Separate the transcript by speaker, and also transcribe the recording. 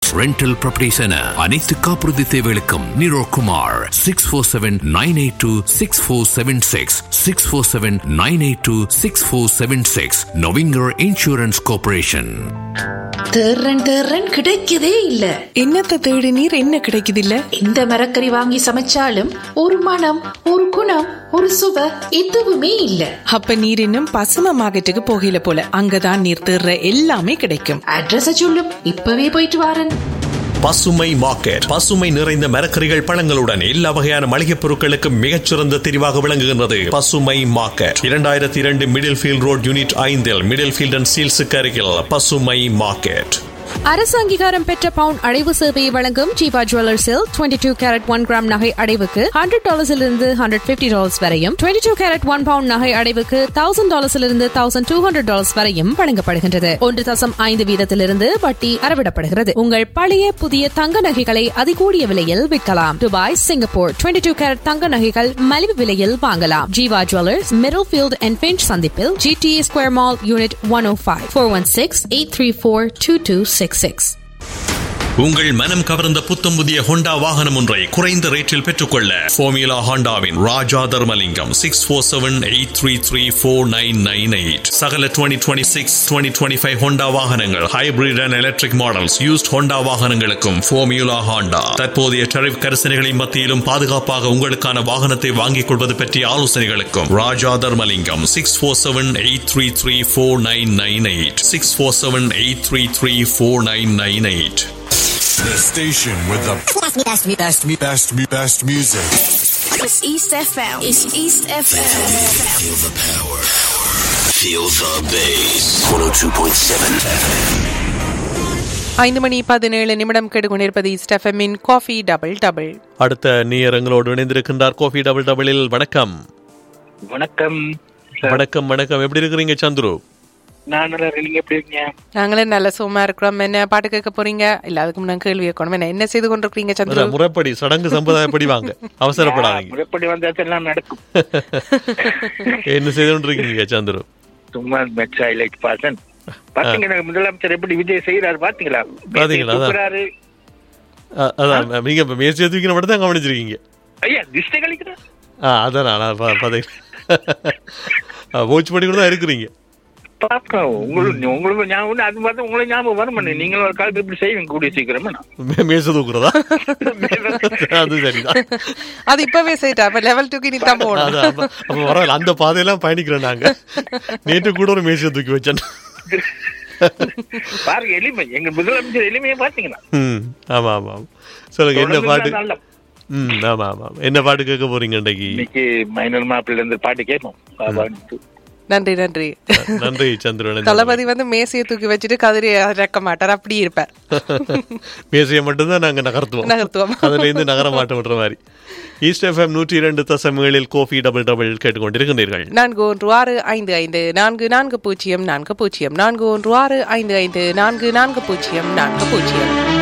Speaker 1: Rental properties என அனைத்து காப்புறுதி தேவைகளுக்கும் Niro Kumar six four seven nine eight two six four seven six six four seven nine eight two six four seven six நொவிங்கர் insurance corporation
Speaker 2: தேர்றன் தேர்றன் கிடைக்கதே இல்ல
Speaker 3: என்னத்தை தேடி நீர் என்ன கிடைக்குது இல்ல
Speaker 2: எந்த மரக்கறி வாங்கி சமைச்சாலும் ஒரு மனம் ஒரு குணம் ஒரு சுவை எதுவுமே இல்ல
Speaker 3: அப்ப நீர் இன்னும் பசும மார்க்கெட்டுக்கு போகல போல அங்கதான் நீர் தேர்ற எல்லாமே கிடைக்கும்
Speaker 2: அட்ரஸ சொல்லும் இப்பவே போயிட்டு வாரன்
Speaker 4: பசுமை மார்க்கெட் பசுமை நிறைந்த மரக்கறிகள் பழங்களுடன் எல்லா வகையான மளிகைப் பொருட்களுக்கும் மிகச்சிறந்த தெரிவாக விளங்குகின்றது பசுமை மார்க்கெட் இரண்டாயிரத்தி இரண்டு மிடில் ஃபீல்ட் ரோட் யூனிட் ஐந்தில் மிடில் ஃபீல்ட் அண்ட் சீல்ஸுக்கு அருகில் பசுமை மார்க்கெட்
Speaker 5: அரசு அங்கீகாரம் பெற்ற பவுன் அடைவு சேவையை வழங்கும் ஜீவா ஜுவல்லர்ஸில் twenty two carat one gram நகை அடைவுக்கு ஹண்ட்ரட் டாலர்ஸிலிருந்து ஹண்ட்ரட் பிப்டி டாலர்ஸ் வரையும் twenty two carat one pound நகை அடைவுக்கு தௌசண்ட் டாலர்ஸிலிருந்து தௌசண்ட் டூ ஹண்ட்ரட் டாலர்ஸ் வரையும் வழங்கப்படுகின்றது ஒன்று தசம் ஐந்து வீதத்திலிருந்து வட்டி அறவிடப்படுகிறது உங்கள் பழைய புதிய தங்க நகைகளை அதிகூடிய விலையில் விற்கலாம் Dubai Singapore twenty two carat தங்க நகைகள் மலிவு விலையில் வாங்கலாம் Jeeva Jewellers Middlefield and Finch சந்திப்பில் GTA Square Mall unit one O five four one six eight three four two two six six
Speaker 4: உங்கள் மனம் கவர்ந்த புத்தம் புதிய ஹோண்டா வாகனம் ஒன்றை குறைந்த ரேட்டில் பெற்றுக்கொள்ள ஃபோமியூலா ஹோண்டாவின் Raja Dharmalingam six four seven eight three three four nine nine eight சகல twenty twenty six twenty twenty five Honda வாகனங்கள் hybrid and electric models used Honda வாகனங்களுக்கும் ஃபோமியூலா ஹோண்டா தற்போதைய டரிஃப் கரிசனைகளின் மத்தியிலும் பாதுகாப்பாக உங்களுக்கான வாகனத்தை வாங்கிக் கொள்வது பற்றிய ஆலோசனைகளுக்கும் Raja Dharmalingam six four seven eight three three four nine nine eight six four seven eight three three four nine nine eight
Speaker 6: The station with the
Speaker 7: Best, me, best, me, best, me.
Speaker 6: best, me, best music.
Speaker 7: It's East FM. It's East FM.
Speaker 8: Feel the power. Feel the bass. 102.7 FM.
Speaker 3: ஐந்து மணி பதினேழு நிமிடம் கெடுகொண்டிருப்பது ஸ்டெஃபமின் coffee double double
Speaker 4: அடுத்த நீரங்களோடு இணைந்திருக்கின்றார் Gopi double டபுளில் வணக்கம்
Speaker 9: வணக்கம்
Speaker 4: வணக்கம் வணக்கம் எப்படி இருக்கிறீங்க சந்துரு
Speaker 9: நான் நல்லா இருக்கேன். நீங்க எப்படி இருக்கீங்க
Speaker 3: நாங்களே நல்ல சுகமா இருக்கிறோம் என்ன பாட்டு கேட்க போறீங்க இல்ல அதுக்கு முன்னாடி கேள்வி கேட்கணும் என்ன என்ன செய்து கொண்டிருக்கீங்க சந்திர
Speaker 4: முறைப்படி சடங்கு சம்பிரதாயப்படி வாங்க அவசரப்படாதீங்க
Speaker 9: முறைப்படி வந்தா எல்லாம் நடக்கும்
Speaker 4: என்ன செய்து கொண்டிருக்கீங்க சந்துரு
Speaker 9: சும்மா மெட்ஸ் ஹைலைட் பாசன் பாத்தீங்களா முதலமைச்சர் எப்படி விஜய் செய்யறாரு பாத்தீங்களா
Speaker 4: பாத்தீங்களா? அதான்.
Speaker 9: தூக்குறாரு.
Speaker 4: அ- அதான் நீங்க இப்ப மேசி தூக்கின மட்டும் தான் கவனிச்சிருக்கீங்க
Speaker 9: ஐயா திஷ்டை கழிக்கிறார்
Speaker 4: ஆ அதான் நான் பா- பாத்தீங்களா வாட்ச் பண்ணி கூட தான் இருக்கிறீங்க
Speaker 9: பாப்போம் உங்களுக்கு உங்களுக்கு ஞாபகம் அது பார்த்து உங்களுக்கு ஞாபகம் வரும் பண்ணு நீங்களும் ஒரு காலத்து இப்படி செய்வீங்க கூடிய சீக்கிரமே
Speaker 4: மே- மேச தூக்குறதா அது சரிதான்
Speaker 3: அது இப்பவே செய்யிட்டா அப்ப லெவல் டூக்கு நீ தான் போகணும்
Speaker 4: அது அப்ப அப்ப பரவாயில்ல அந்த பாதையெல்லாம் பயணிக்கிறோம் நாங்க நேற்று கூட ஒரு மேசியை தூக்கி வச்சேன்
Speaker 9: பாருங்க எளிமை எங்க முதலமைச்சர் எளிமையை பாத்தீங்களா
Speaker 4: ம் ஆமா ஆமா ஆமா. சொல்லுங்க என்ன பாட்டு
Speaker 9: நல்ல
Speaker 4: ம் ஆமா ஆமா ஆமா. என்ன பாட்டு கேட்க போறீங்க இன்னைக்கு
Speaker 9: இன்னைக்கு மைனர் மாப்பிள்ள இருந்து பாட்டு கேட்போம் பாபான்ட்டு.
Speaker 3: நன்றி நன்றி
Speaker 4: நன்றி சந்திரன்
Speaker 3: தளபதி வந்து மேசையை தூக்கி வச்சுட்டு கதிரை இறக்க மாட்டார் அப்படி இருப்பார்
Speaker 4: மேசையை மட்டும்தான் நாங்க நகர்த்துவோம்
Speaker 3: நகர்த்துவோம்.
Speaker 4: அதுல இருந்து நகர மாட்டோம்ன்ற மாதிரி ஈஸ்ட் எஃப்எம் நூற்றி இரண்டு தசமேழில் கோஃபி டபுள் டபுள் கேட்டுக்கொண்டிருக்கின்றீர்கள்
Speaker 3: நான்கு ஒன்று ஆறு ஐந்து ஐந்து நான்கு நான்கு பூஜ்ஜியம் நான்கு பூஜ்ஜியம் நான்கு ஒன்று ஆறு ஐந்து ஐந்து நான்கு நான்கு பூஜ்ஜியம் நான்கு பூஜ்ஜியம்